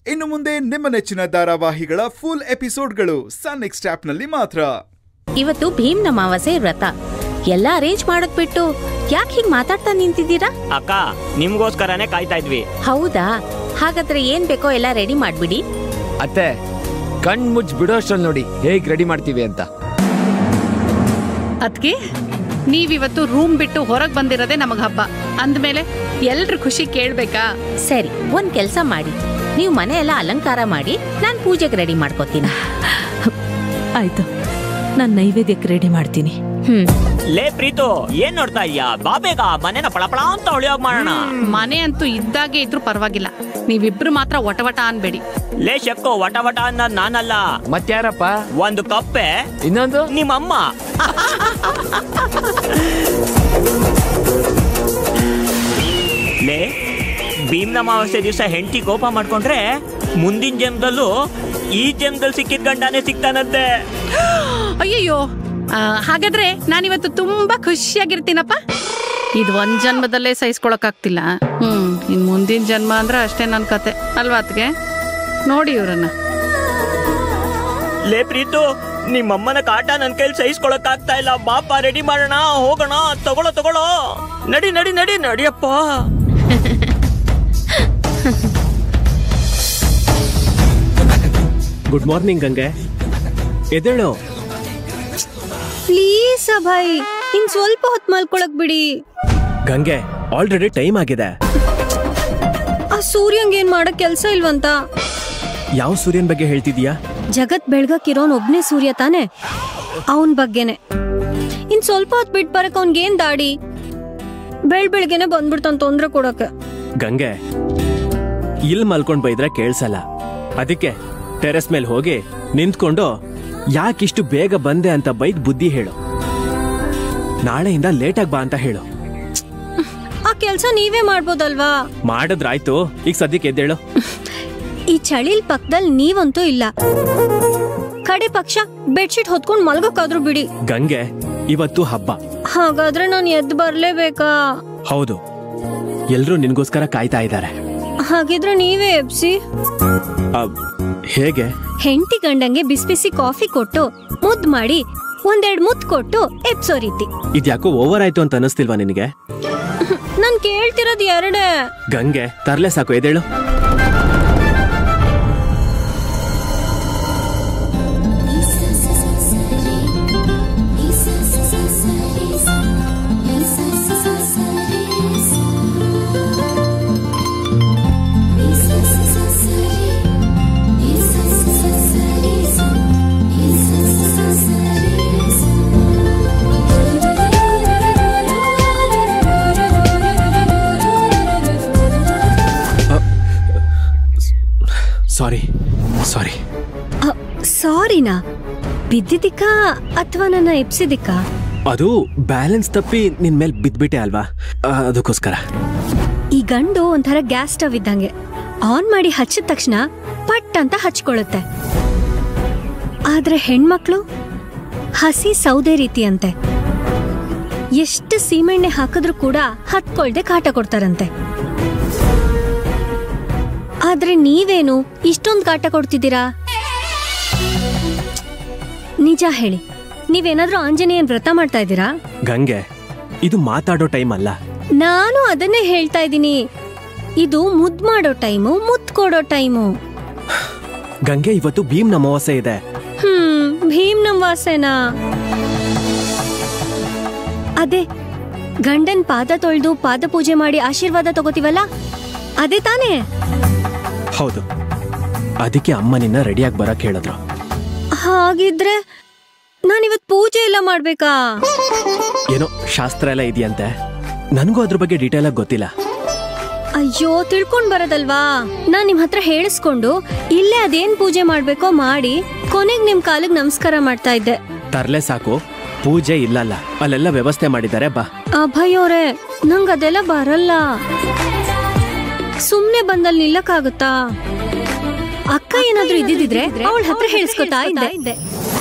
ಇನ್ನು ಮುಂದೆ ನಿಮ್ಮ ನೆಚ್ಚಿನ ಧಾರಾವಾಹಿಗಳ ಫುಲ್ ಎಪಿಸೋಡ್ಗಳು ಸನ್ ನೆಕ್ಸ್ಟ್ ಆಪ್ನಲ್ಲಿ ಮಾತ್ರ ಇವತ್ತು ಭೀಮ್ ಅಮಾವಾಸ್ಯೆ ವ್ರತ ಎಲ್ಲ ಅರೇಂಜ್ ಮಾಡಕ್ ಬಿಟ್ಟು ಯಾಕೆ ಹೀಗ್ ಮಾತಾಡ್ತಾ ನಿಂತಿದ್ದೀರಾ ಅಕ್ಕ ನಿಮ್ಗೋಸ್ಕರನೇ ಕಾಯ್ತಾ ಇದ್ವಿ ಹೌದಾ ಹಾಗಾದ್ರೆ ಏನ್ ಬೇಕೋ ಎಲ್ಲ ರೆಡಿ ಮಾಡ್ಬಿಡಿ ಅತ್ತೆ ಕಣ್ ಮುಚ್ಚ್ ಬಿಡೋ ಅಷ್ಟ್ರಲ್ಲಿ ನೋಡಿ ಹೇಗ್ ರೆಡಿ ಮಾಡ್ತೀವಿ ಅಂತ ಅದ್ಕೆ ನೀವಿವತ್ತು ರೂಮ್ ಬಿಟ್ಟು ಹೊರಗ್ ಬಂದಿರೋದೇ ನಮಗ್ ಹಬ್ಬ ಅಂದ್ಮೇಲೆ ಎಲ್ರ ಖುಷಿ ಕೇಳ್ಬೇಕಾ ಸರಿ ಒಂದ್ ಕೆಲ್ಸ ಮಾಡಿ ನೀವು ಮನೆ ಎಲ್ಲ ಅಲಂಕಾರ ಮಾಡಿ ನಾನ್ ಪೂಜೆಗೆ ರೆಡಿ ಮಾಡ್ಕೋತೀನಿ ಆಯ್ತು ನಾನು ನೈವೇದ್ಯಕ್ಕೆ ರೆಡಿ ಮಾಡ್ತೀನಿ ಹ್ಮ್ ಲೇ ಪ್ರೀತು ಏನ್ ನೋಡ್ತಾ ಇದ್ಯಾ ಬಾ ಬೇಗ ಮನೆನ ಪಳಪಳ ಅಂತ ಹೊಳಿಯೋಗ್ ಮಾಡೋಣ ಮನೆ ಅಂತೂ ಇದ್ದಾಗೆ ಇದ್ರೂ ಪರವಾಗಿಲ್ಲ ನೀವಿಬ್ರು ಮಾತ್ರ ಒಟವಟ ಅನ್ಬೇಡಿ ಲೇ ಶಕ್ಕು ವಟ ವಟ ಅನ್ನೋದ್ ನಾನಲ್ಲ ಮತ್ಯಾರಪ್ಪ ಒಂದು ಕಪ್ಪೆ ಇನ್ನೊಂದು ನಿಮ್ಮಮ್ಮ ಲೇ ಭೀಮ್ನ ಅಮಾವಾಸ್ಯೆ ದಿವಸ ಹೆಂಡತಿ ಕೋಪ ಮಾಡ್ಕೊಂಡ್ರೆ ಮುಂದಿನ ಜನ್ಮದಲ್ಲೂ ಈ ಜನ್ಮದಲ್ಲಿ ಸಿಕ್ಕಿದ ಗಂಡನೇ ಸಿಗ್ತಾನಂತೆ ಅಯ್ಯಯ್ಯೋ ಆ, ಹಾಗಾದ್ರೆ ನಾನಿವತ್ತು ತುಂಬಾ ಖುಷಿಯಾಗಿರ್ತೀನಪ್ಪ ಇದು ಒಂದ್ ಜನ್ಮದಲ್ಲೇ ಸಹಿಸ್ಕೊಳಕ್ಕಾಗ್ತಿಲ್ಲ ಹ್ಮ್ ಇನ್ ಮುಂದಿನ ಜನ್ಮ ಅಂದ್ರೆ ಅಷ್ಟೇ ನನ್ ಕತೆ ಅಲ್ವಾ ಅತ್ಗೆ ನೋಡಿ ಇವ್ರನ್ನ ಲೇ ಪ್ರೀತು ನಿಮ್ಮಮ್ಮನ ಕಾಟ ನನ್ ಕೈಲಿ ಸಹಿಸ್ಕೊಳಕ್ ಆಗ್ತಾ ಇಲ್ಲ ಬಾಪ ರೆಡಿ ಮಾಡೋಣ ಹೋಗೋಣ ತಗೊಳ್ಳೋ ತಗೊಳ್ಳೋ ನಡಿ ನಡಿ ನಡಿ ನಡಿಯಪ್ಪ ಗುಡ್ ಮಾರ್ನಿಂಗ್ ಗಂಗೆ ಎದ್ದೇಳು ಪ್ಲೀಸ್ ಅಭಯ್ ಇನ್ ಸ್ವಲ್ಪ ಹೊತ್ತು ಮಲ್ಕೊಳಕ್ ಬಿಡಿ ಗಂಗೆ ಆಲ್ರೆಡಿ ಟೈಮ್ ಆಗಿದೆ ಆ ಸೂರ್ಯಂಗ್ ಏನ್ ಮಾಡಕ್ ಕೆಲ್ಸ ಇಲ್ವಂತ ಯಾವ ಸೂರ್ಯನ್ ಬಗ್ಗೆ ಹೇಳ್ತಿದ್ಯಾ ಜಗತ್ ಬೆಳ್ಗಕ್ಕಿರೋನ್ ಒಬ್ನೇ ಸೂರ್ಯ ತಾನೆ ಅವನ್ ಬಗ್ಗೆನೆ ಇನ್ ಸ್ವಲ್ಪ ಹೊತ್ತು ಬಿಟ್ ಬರಕ್ ಅವ್ನ್ಗೇನ್ ದಾಡಿ ಬೆಳ್ ಬೆಳ್ಗೆನೆ ಬಂದ್ಬಿಡ್ತಾನ್ ತೊಂದ್ರೆ ಕೊಡಕ್ಕೆ ಗಂಗೆ ಇಲ್ ಮಲ್ಕೊಂಡ್ ಬೈದ್ರೆ ಕೇಳ್ಸಲ್ಲ ಅದಕ್ಕೆ ಟೆರೆಸ್ ಮೇಲೆ ಹೋಗಿ ನಿಂತ್ಕೊಂಡು ಯಾಕಿಷ್ಟು ಬೇಗ ಬಂದೆ ಅಂತ ಬೈದ್ ಬುದ್ಧಿ ಹೇಳು ನಾಳೆಯಿಂದ ಲೇಟಾಗಿ ಬಾ ಅಂತ ಹೇಳು ಆ ಕೆಲ್ಸ ನೀವೇ ಮಾಡ್ಬೋದಲ್ವಾ ಮಾಡಿದ್ರಾಯ್ತು ಈಗ ಸದ್ಯಕ್ಕೆ ಎದ್ದೇಳು ಈ ಚಳಿಲ್ ಪಕ್ಕದಲ್ಲಿ ನೀವಂತೂ ಇಲ್ಲ ಕಡೆ ಪಕ್ಷ ಬೆಡ್ಶೀಟ್ ಹೊತ್ಕೊಂಡ್ ಮಲ್ಗೋಕಾದ್ರೂ ಬಿಡಿ ಗಂಗೆ ಇವತ್ತು ಹಬ್ಬ ಹಾಗಾದ್ರೆ ನಾನ್ ಎದ್ದು ಬರ್ಲೇಬೇಕಾ ಹೌದು ಎಲ್ರೂ ನಿನ್ಗೋಸ್ಕರ ಕಾಯ್ತಾ ಇದ್ದಾರೆ ಹಾಗಿದ್ರೆ ನೀವೇ ಎಬ್ಸಿ ಹೇಗೆ ಹೆಂಡತಿ ಗಂಡಂಗೆ ಬಿಸಿ ಬಿಸಿ ಕಾಫಿ ಕೊಟ್ಟು ಮುದ್ ಮಾಡಿ ಒಂದೆರಡ್ ಮುತ್ ಕೊಟ್ಟು ಎಬ್ಸೋ ರೀತಿ ಇದ್ಯಾಕೋ ಓವರ್ ಆಯ್ತು ಅಂತ ಅನಿಸ್ತಿಲ್ವಾ ನಿನಗೆ ನಾನ್ ಕೇಳ್ತಿರೋದ್ ಎರಡೇ ಗಂಗೆ ತರ್ಲೆ ಸಾಕು ಎದ್ದೇಳು ಸಾರಿ ಸಾರಿ ಸಾರಿನಾ ಬಿದ್ದಿದ್ದಕ್ಕಾ ಅಥವಾ ನನ್ನ ಎಬ್ಸಿದಿಕ್ಕಾ ಅದು ಬ್ಯಾಲೆನ್ಸ್ ತಪ್ಪಿ ನಿನ್ ಮೇಲೆ ಬಿದ್ಬಿಟ್ಟೆ ಅಲ್ವಾ ಆ, ಅದಕ್ಕೋಸ್ಕರ ಈ ಗಂಡು ಒಂಥರ ಗ್ಯಾಸ್ ಸ್ಟವ್ ಇದ್ದಂಗೆ ಆನ್ ಮಾಡಿ ಹಚ್ಚಿದ ತಕ್ಷಣ ಪಟ್ ಅಂತ ಹಚ್ಕೊಳ್ಳುತ್ತೆ ಆದ್ರೆ ಹೆಣ್ಮಕ್ಳು ಹಸಿ ಸೌದೆ ರೀತಿ ಅಂತೆ ಎಷ್ಟು ಸೀಮೆಣ್ಣೆ ಹಾಕಿದ್ರೂ ಕೂಡ ಹತ್ಕೊಳ್ದೆ ಕಾಟ ಕೊಡ್ತಾರಂತೆ ಆದ್ರೆ ನೀವೇನು ಇಷ್ಟೊಂದು ಕಾಟ ಕೊಡ್ತಿದ್ದೀರಾ ನಿಜ ಹೇಳಿ ನೀವೇನಾದ್ರೂ ಆಂಜನೇಯನ್ ವ್ರತ ಮಾಡ್ತಾ ಇದ್ದೀರಾ ಗಂಗೆ ಇದು ಮಾತಾಡೋ ಟೈಮ್ ಅಲ್ಲ ನಾನು ಅದನ್ನೇ ಹೇಳ್ತಾ ಇದ್ದೀನಿ ಇದು ಮುದ್ ಮಾಡೋ ಟೈಮು ಮುತ್ ಕೊಡೋ ಟೈಮು ಗಂಗೆ ಇವತ್ತು ಭೀಮ್ ಅಮಾವಾಸ್ಯೆ ಇದೆ ಹ್ಮ್ ಭೀಮ್ ನಮ್ವಾಸೆನಾ ಅದೇ ಗಂಡನ್ ಪಾದ ತೊಳ್ದು ಪಾದ ಪೂಜೆ ಮಾಡಿ ಆಶೀರ್ವಾದ ತಗೋತೀವಲ್ಲ ಅದೇ ತಾನೇ ಹೌದು ಅದಕ್ಕೆ ಅಮ್ಮ ನಿನ್ನ ರೆಡಿಯಾಗಿ ಬರಕ್ ಹೇಳಿದ್ರು ಹಾಗಿದ್ರೆ ನಾನಿವತ್ ಪೂಜೆ ಎಲ್ಲ ಮಾಡ್ಬೇಕಾ ಏನೋ ಶಾಸ್ತ್ರ ಎಲ್ಲ ಇದೆಯಂತೆ ನನಗೂ ಅದ್ರ ಬಗ್ಗೆ ಡೀಟೇಲ್ ಆಗಿ ಗೊತ್ತಿಲ್ಲ ಅಯ್ಯೋ ತಿಳ್ಕೊಂಡ್ ಬರೋದಲ್ವಾ ನಾನ್ ನಿಮ್ ಹತ್ರ ಹೇಳಿಸ್ಕೊಂಡು ಇಲ್ಲೇ ಅದೇನ್ ಪೂಜೆ ಮಾಡ್ಬೇಕೋ ಮಾಡಿ ಕೊನೆಗ್ ನಿಮ್ ಕಾಲಿಗೆ ನಮಸ್ಕಾರ ಮಾಡ್ತಾ ಇದ್ದೆ ತರ್ಲೆ ಸಾಕು ಪೂಜೆ ಇಲ್ಲಲ್ಲ ಅಲ್ಲೆಲ್ಲ ವ್ಯವಸ್ಥೆ ಮಾಡಿದ್ದಾರೆ ಬಾ ಅಭಯೋರೆ ನಂಗ್ ಅದೆಲ್ಲ ಬರಲ್ಲ ಸುಮ್ನೆ ಬಂದಲ್ಲಿ ನಿಲ್ಲಕ್ಕಾಗುತ್ತಾ ಅಕ್ಕ ಏನಾದ್ರೂ ಇದ್ದಿದ್ರೆ ಅವಳ ಹತ್ರ ಹೇಳಿಸ್ಕೊತಾ ಇದ್ದೆ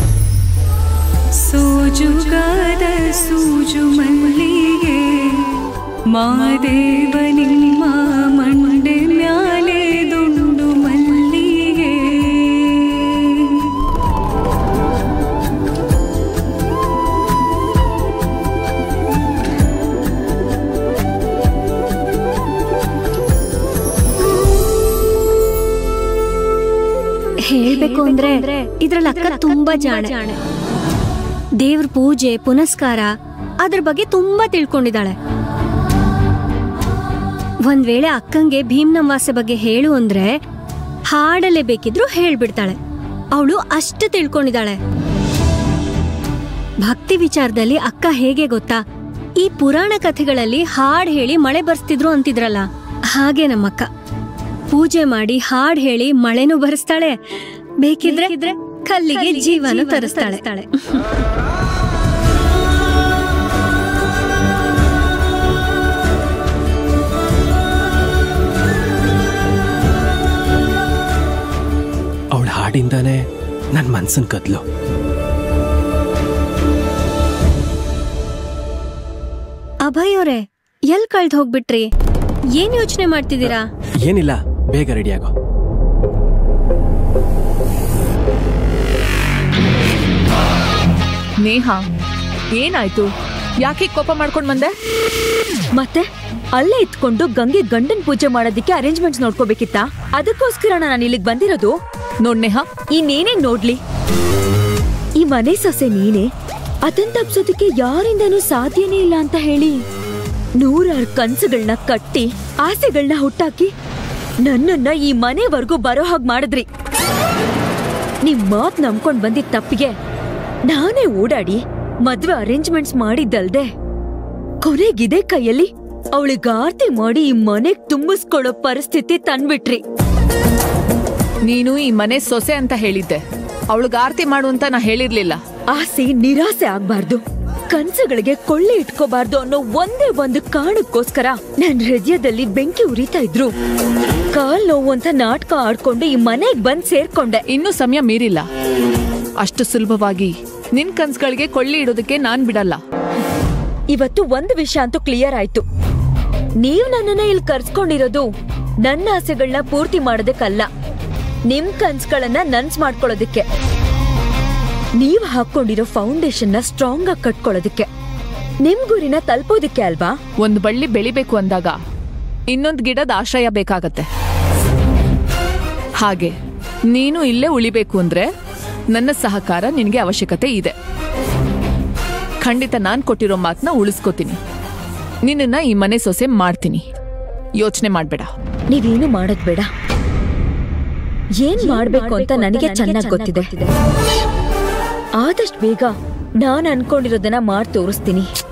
ಸೋಜುಗಾದ ಸೂಜು ಮಲ್ಲಿಗೆ ಮಾದೇವ ನಿಮ್ಮ ಮಂಡೆ ಮ್ಯಾಲೆ ದುಂಡು ಮಲ್ಲಿಗೆ ಹೇಳ್ಬೇಕು ಅಂದ್ರೆ ಇದ್ರಲ್ಲಿ ಅಕ್ಕ ತುಂಬಾ ಜಾಣೆ ದೇವ್ರ ಪೂಜೆ ಪುನಸ್ಕಾರ ಅದ್ರ ಬಗ್ಗೆ ತುಂಬಾ ತಿಳ್ಕೊಂಡಿದ್ದಾಳೆ ಒಂದ್ ವೇಳೆ ಅಕ್ಕಂಗೆ ಭೀಮ್ನವಾಸೆ ಬಗ್ಗೆ ಹೇಳು ಅಂದ್ರೆ ಹಾಡಲೇ ಬೇಕಿದ್ರು ಹೇಳ್ಬಿಡ್ತಾಳೆ ಅವಳು ಅಷ್ಟು ತಿಳ್ಕೊಂಡಿದ್ದಾಳೆ ಭಕ್ತಿ ವಿಚಾರದಲ್ಲಿ ಅಕ್ಕ ಹೇಗೆ ಗೊತ್ತಾ ಈ ಪುರಾಣ ಕಥೆಗಳಲ್ಲಿ ಹಾಡ್ ಹೇಳಿ ಮಳೆ ಬರ್ಸ್ತಿದ್ರು ಅಂತಿದ್ರಲ್ಲ ಹಾಗೆ ನಮ್ಮಕ್ಕ ಪೂಜೆ ಮಾಡಿ ಹಾಡ್ ಹೇಳಿ ಮಳೆನೂ ಬರೆಸ್ತಾಳೆ ಬೇಕಿದ್ರೆ ಕಲ್ಲಿಗೆ ಜೀವನ ತರಿಸ್ತಾಳೆ ಅವಳ ಹಾಡಿಂದಾನೆ ನನ್ ಮನ್ಸನ್ ಕದ್ಲು ಅಭಯ್ ಅವ್ರೆ ಎಲ್ ಕಳ್ದ್ ಹೋಗ್ಬಿಟ್ರಿ ಏನ್ ಯೋಚನೆ ಮಾಡ್ತಿದ್ದೀರಾ ಏನಿಲ್ಲ ಬೇಗ ರೆಡಿಯಾಗೋ ನೇಹ ಏನಾಯ್ತು ಯಾಕೆ ಕೋಪ ಮಾಡ್ಕೊಂಡ್ ಬಂದೆ ಮತ್ತೆ ಅಲ್ಲೇ ಇತ್ಕೊಂಡು ಗಂಗೆ ಗಂಡನ್ ಪೂಜೆ ಮಾಡೋದಿಕ್ಕೆ ಅರೇಂಜ್ಮೆಂಟ್ಸ್ ನೋಡ್ಕೋಬೇಕಿತ್ತಾ ಅದಕ್ಕೋಸ್ಕರ ನಾನು ಇಲ್ಲಿಗೆ ಬಂದಿರೋದು ನೋಡ್ ನೇಹ ಇನ್ನೇನೇ ನೋಡ್ಲಿ ಈ ಮನೆ ಸೊಸೆ ನೀನೆ ಅದನ್ ತಪ್ಸೋದಕ್ಕೆ ಯಾರಿಂದನೂ ಸಾಧ್ಯನೇ ಇಲ್ಲ ಅಂತ ಹೇಳಿ ನೂರಾರು ಕನ್ಸುಗಳನ್ನ ಕಟ್ಟಿ ಆಸೆಗಳನ್ನ ಹುಟ್ಟಾಕಿ ನನ್ನನ್ನ ಈ ಮನೆವರೆಗೂ ಬರೋ ಹಾಗೆ ಮಾಡಿದ್ರಿ ನಿಮ್ ಮಾತ್ ನಂಬ್ಕೊಂಡ್ ಬಂದಿದ್ ತಪ್ಪಿಗೆ ನಾನೇ ಓಡಾಡಿ ಮದ್ವೆ ಅರೇಂಜ್ಮೆಂಟ್ಸ್ ಮಾಡಿದ್ದಲ್ದೆ ಕೊನೆಗಿದೆ ಕೈಯಲ್ಲಿ ಅವಳಿಗೆ ಆರ್ತಿ ಮಾಡಿ ಈ ಮನೆಗ್ ತುಂಬಿಸ್ಕೊಳ್ಳೋ ಪರಿಸ್ಥಿತಿ ತಂದ್ಬಿಟ್ರಿ ನೀನು ಈ ಮನೆ ಸೊಸೆ ಅಂತ ಹೇಳಿದ್ದೆ ಅವಳಿಗೆ ಆರತಿ ಮಾಡು ಅಂತ ನಾ ಹೇಳಿರ್ಲಿಲ್ಲ ಆಸೆ ನಿರಾಸೆ ಆಗ್ಬಾರ್ದು ಕನ್ಸುಗಳಿಗೆ ಕೊಳ್ಳೆ ಇಟ್ಕೋಬಾರ್ದು ಅನ್ನೋ ಒಂದೇ ಒಂದು ಕಾರಣಕ್ಕೋಸ್ಕರ ನನ್ ಹೃದಯದಲ್ಲಿ ಬೆಂಕಿ ಉರಿತಾ ಇದ್ರು ಕಾಲ್ ನೋವು ಅಂತ ನಾಟಕ ಆಡ್ಕೊಂಡು ಈ ಮನೆಗ್ ಬಂದ್ ಸೇರ್ಕೊಂಡೆ ಇನ್ನೂ ಸಮಯ ಮೀರಿಲ್ಲ ಅಷ್ಟು ಸುಲಭವಾಗಿ ನಿನ್ ಕನ್ಸ್ಗಳಿಗೆ ಕೊಳ್ಳಿ ಇಡೋದಕ್ಕೆ ನಾನ್ ಬಿಡಲ್ಲ ಇವತ್ತು ಒಂದು ವಿಷಯ ಅಂತೂ ಕ್ಲಿಯರ್ ಆಯ್ತು ನೀವ್ ನನ್ನನ್ನ ಇಲ್ಲಿ ಕರ್ಸ್ಕೊಂಡಿರೋದು ನನ್ನ ಆಸೆಗಳನ್ನ ಪೂರ್ತಿ ಮಾಡೋದಕ್ಕಲ್ಲ ನಿಮ್ ಕನ್ಸ್ಗಳನ್ನ ನನ್ಸ್ ಮಾಡ್ಕೊಳ್ಳೋದಕ್ಕೆ ನೀವ್ ಹಾಕೊಂಡಿರೋ ಫೌಂಡೇಶನ್ ನ ಸ್ಟ್ರಾಂಗ್ ಆಗಿ ಕಟ್ಕೊಳ್ಳೋದಕ್ಕೆ ನಿಮ್ ಗುರಿನ ತಲುಪೋದಕ್ಕೆ ಅಲ್ವಾ ಒಂದ್ ಬಳ್ಳಿ ಬೆಳಿಬೇಕು ಅಂದಾಗ ಇನ್ನೊಂದ್ ಗಿಡದ ಆಶ್ರಯ ಬೇಕಾಗತ್ತೆ ಹಾಗೆ ನೀನು ಇಲ್ಲೇ ಉಳಿಬೇಕು ಅಂದ್ರೆ ನನ್ನ ಸಹಕಾರ ನಿನಗೆ ಅವಶ್ಯಕತೆ ಇದೆ ಖಂಡಿತ ನಾನ್ ಕೊಟ್ಟಿರೋ ಮಾತನ್ನ ಉಳಿಸ್ಕೋತೀನಿ ನಿನ್ನನ್ನ ಈ ಮನೆ ಸೊಸೆ ಮಾಡ್ತೀನಿ ಯೋಚನೆ ಮಾಡ್ಬೇಡ ನೀವೇನು ಮಾಡೋದ್ ಬೇಡ ಏನ್ ಮಾಡ್ಬೇಕು ಅಂತ ನನಗೆ ಚೆನ್ನಾಗ್ ಗೊತ್ತಿದೆ ಆದಷ್ಟು ಬೇಗ ನಾನ್ ಅನ್ಕೊಂಡಿರೋದನ್ನ ಮಾಡ್ ತೋರಿಸ್ತೀನಿ